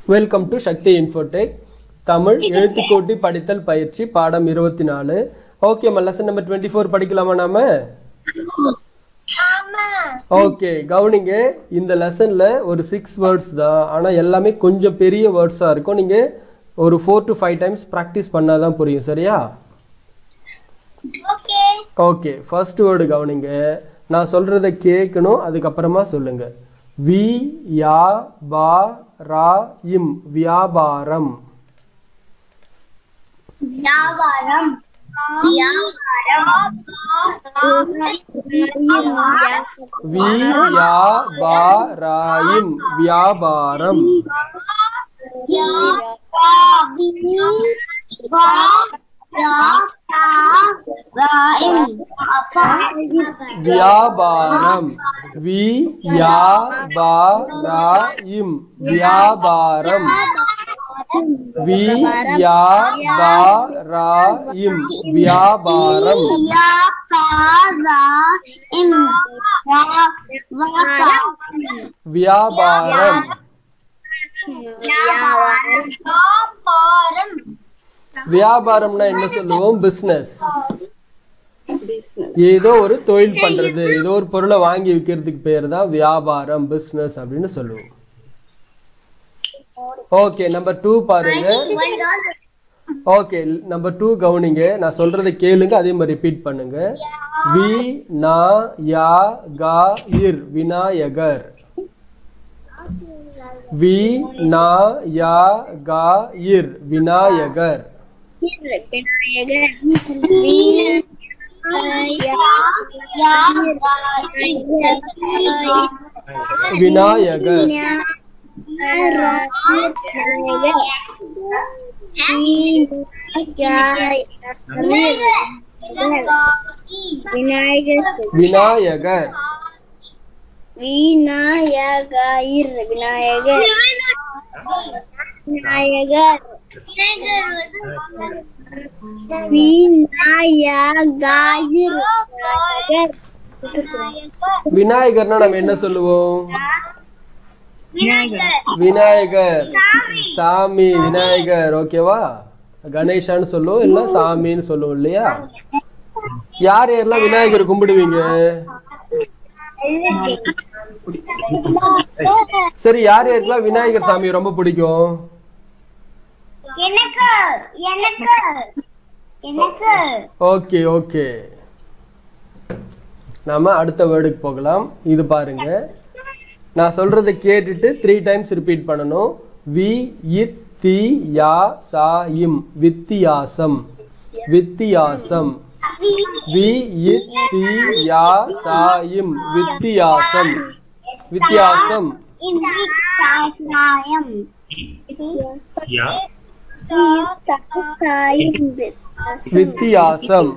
welcome to Shakti infotech Tamil எழுத்துக்கூட்டி படித்தல் பயிற்சி பாடம் இருபத்தி நாலு ஓகேம்மா லெசன் நம்பர் டுவெண்ட்டி ஃபோர் படிக்கலாமா நாம ஓகே கவனிங்க இந்த லெசன்ல ஒரு சிக்ஸ் வேர்ட்ஸ் தான் ஆனா எல்லாமே கொஞ்சம் பெரிய வேர்ட்ஸா இருக்கும் நீங்க ஒரு four to five times practice பண்ணாதான் புரியும் சரியா ஓகே ஃபர்ஸ்ட் வேர்டு கவனிங்க நான் சொல்றத கேட்கணும் அதுக்கப்புறமா சொல்லுங்க வி யா பா ரா இம் வியாபாரம் வியாபாரம் வி யா பா ரா இம் வியாபாரம் வியாபாரம் வி யா பா ரா இம் வியாபாரம் வி யா பா ரா இம் வியாபாரம் வியாபாரம் வியாபாரம்னா என்ன சொல்லுவோம் பிசினஸ் ஏதோ ஒரு தொழில் பண்றது ஏதோ ஒரு பொருளை வாங்கி விற்கிறதுக்கு பேர் தான் வியாபாரம் பிசினஸ் அப்படின்னு சொல்லுவோம் ஓகே நம்பர் டூ பாருங்க ஓகே நம்பர் டூ கவனிங்க நான் சொல்றதை கேளுங்க அதே மாதிரி ரிப்பீட் பண்ணுங்க வி நா யா கா இர் விநாயகர் வி நா யா கா இர் விநாயகர் விநாயகர் விநாயகர் விநாயகர் விநாயகர் விநாயகர் விநாயகர் விநாயகர் விநாயகர்னா நம்ம என்ன சொல்லுவோம் விநாயகர் சாமி விநாயகர் ஓகேவா கணேசான்னு சொல்லுவோம் இல்ல சாமின்னு சொல்லுவோம் இல்லையா யார் யாரெல்லாம் விநாயகர் கும்பிடுவீங்க சரி யார் யாருக்கெல்லாம் விநாயகர் சாமி ரொம்ப பிடிக்கும் எனக்கு எனக்கு எனக்கு ஓகே ஓகே நாம அடுத்த வேர்டுக்கு போகலாம் இது பாருங்க நான் சொல்றதை கேட்டுட்டு த்ரீ டைம்ஸ் ரிப்பீட் பண்ணணும் வி இத் தி யா சா இம் வித்தியாசம் வித்தியாசம் வி இத் தி யா சா இம் வித்தியாசம் வித்தியாசம் வித்தியாசம் வித்தியாசம்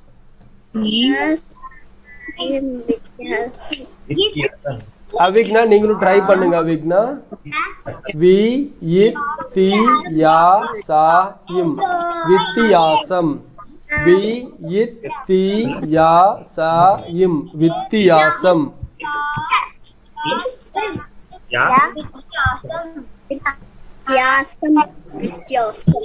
அவிக்னா நீங்களும் ட்ரை பண்ணுங்க அவிக்னா வி இத் தி யா சா இம் வித்தியாசம் வி இத் தி யா சா இம் வித்தியாசம் வித்தியாசம் வித்தியாசம்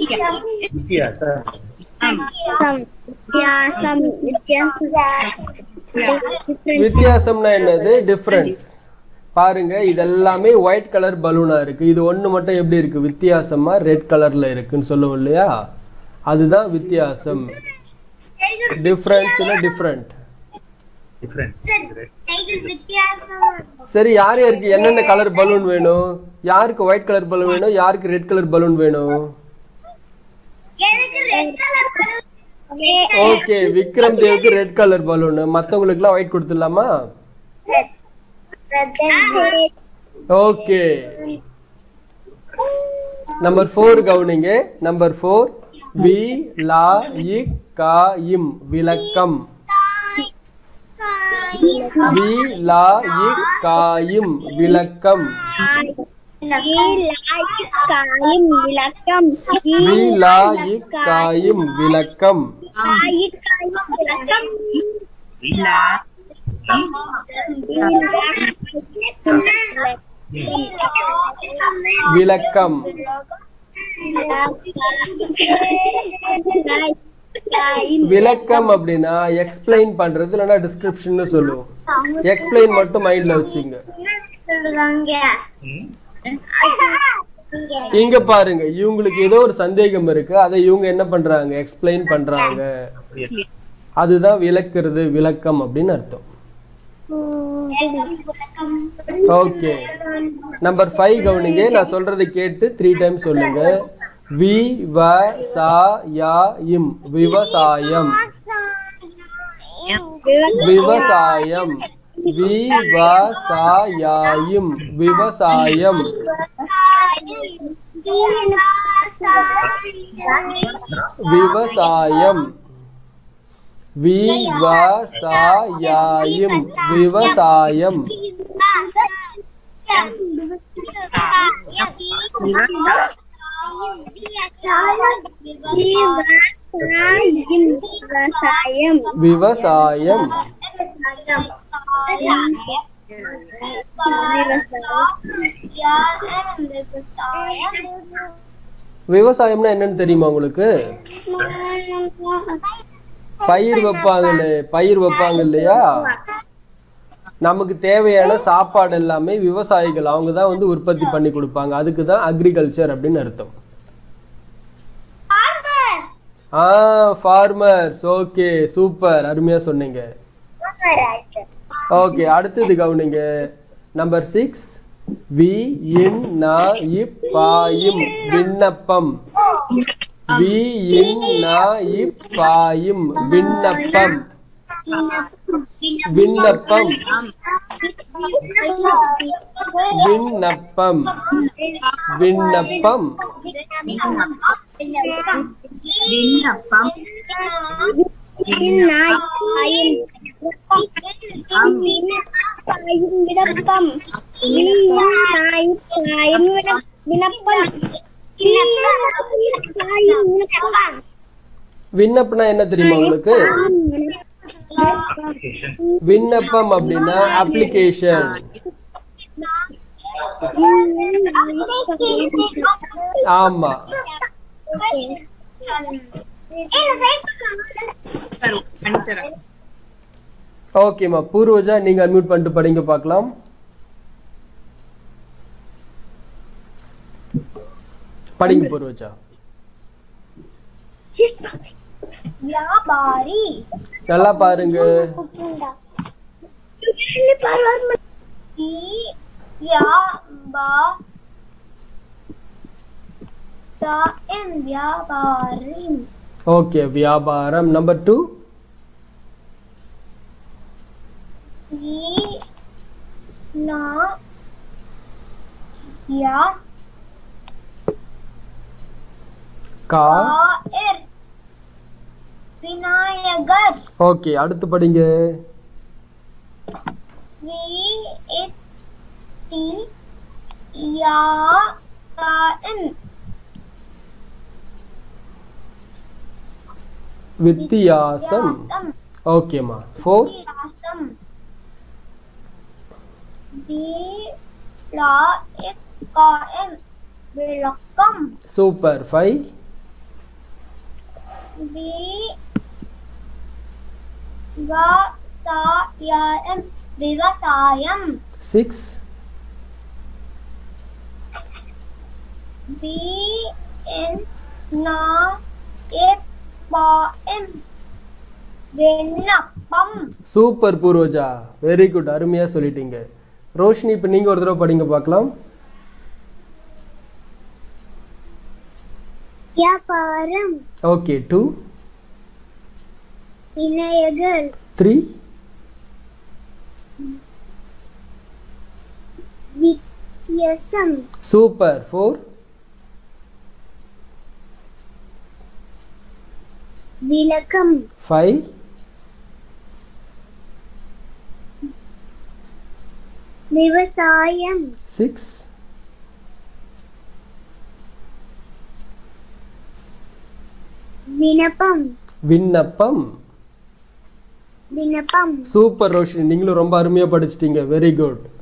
வித்தியாசம் வித்தியாசம் வித்தியாசம்னா என்னது டிஃபரன்ஸ் பாருங்க இது எல்லாமே ஒயிட் கலர் பலூனா இருக்கு இது ஒண்ணு மட்டும் எப்படி இருக்கு வித்தியாசமா ரெட் கலர்ல இருக்குன்னு சொல்லுவோம் இல்லையா அதுதான் வித்தியாசம் டிஃபரன்ஸ்ல டிஃபரண்ட் சரி யார் யாருக்கு என்னென்ன கலர் பலூன் வேணும் யாருக்கு ஒயிட் கலர் பலூன் வேணும் யாருக்கு ரெட் கலர் பலூன் வேணும் எனக்கு ரெட் கலர் ஓகே விக்ரம் தேவுக்கு ரெட் கலர் பலூன் மத்தவங்களுக்குலாம் ஒயிட் கொடுத்துடலாமா ஓகே நம்பர் ஃபோர் கவுனிங்க நம்பர் ஃபோர் வி லா இக் கா இம் விளக்கம் வி லா இக் கா இம் விளக்கம் காயும் விளக்கம் வி லா இக் கா இம் விளக்கம் காயும் விளக்கம் விளக்கம் விளக்கம் அப்படின்னா எக்ஸ்பிளைன் பண்றது இல்லைன்னா டிஸ்கிரிப்ஷன் சொல்லுவோம் எக்ஸ்பிளைன் மட்டும் மைண்ட்ல வச்சுங்க இங்க பாருங்க இவங்களுக்கு ஏதோ ஒரு சந்தேகம் இருக்கு அதை இவங்க என்ன பண்றாங்க எக்ஸ்பிளைன் பண்றாங்க அதுதான் விளக்குறது விளக்கம் அப்படின்னு அர்த்தம் ஓகே நம்பர் ஃபைவ் கவனிங்க நான் சொல்றதை கேட்டு த்ரீ டைம் சொல்லுங்க வி வ சா யா இம் விவசாயம் விவசாயம் வி வ சா யா இம் விவசாயம் விவசாயம் வி வ சா யா இம் விவசாயம் விவசாயம் விவசாயம் விவசாயம்னா என்னன்னு தெரியுமா உங்களுக்கு பயிர் வைப்பாங்களே பயிர் வைப்பாங்க இல்லையா நமக்கு தேவையான சாப்பாடு எல்லாமே விவசாயிகள் அவங்க தான் வந்து உற்பத்தி பண்ணி கொடுப்பாங்க அதுக்கு தான் அக்ரிகல்ச்சர் அப்படின்னு அர்த்தம் ஆ ஃபார்மர்ஸ் ஓகே சூப்பர் அருமையா சொன்னீங்க ஓகே அடுத்தது கவனிங்க நம்பர் சிக்ஸ் வி இன் நா இப் பா இம் விண்ணப்பம் வி இன் நா இப் பா இம் விண்ணப்பம் விண்ணப்பம் விண்ணப்பம் விண்ணப்பம் விண்ணப்பம் விண்ணப்பம் விண்ணப்பம் விண்ணப்பம்னா என்ன தெரியுமா உங்களுக்கு விண்ணப்பம் அப்படின்னா அப்ளிகேஷன் ஆமா தரும் பண்ணித்தரேன் ஓகேம்மா பூர்வஜா நீங்க அன்மியூட் பண்ணிட்டு படிங்க பார்க்கலாம் படிங்க பூர்வஜா வியாபாரி நல்லா பாருங்க வியாபாரி ஓகே வியாபாரம் நம்பர் டூ யா கா கார் விநாயகர் ஓகே அடுத்து படிங்க வி இத் தி யா கான் வித்தியாசம் ஓகேம்மா ஃபோர் வித்தியாசம் வி லா இத் கான் விளக்கம் சூப்பர் ஃபைவ் வி வ சா யா எம் விவசாயம் சிக்ஸ் வி என் நா எப் பா எம் விண்ணப்பம் சூப்பர் பூர்வஜா வெரி குட் அருமையா சொல்லிட்டீங்க ரோஷினி இப்போ நீங்க ஒரு தடவை படிங்க பார்க்கலாம் வியாபாரம் ஓகே டூ விநாயகர் த்ரீ வித்தியாசம் சூப்பர் ஃபோர் விளக்கம் ஃபைவ் விவசாயம் சிக்ஸ் விண்ணப்பம் விண்ணப்பம் விண்ணப்பம் சூப்பர் ரோஷினி நீங்களும் ரொம்ப அருமையா படிச்சிட்டீங்க வெரி குட்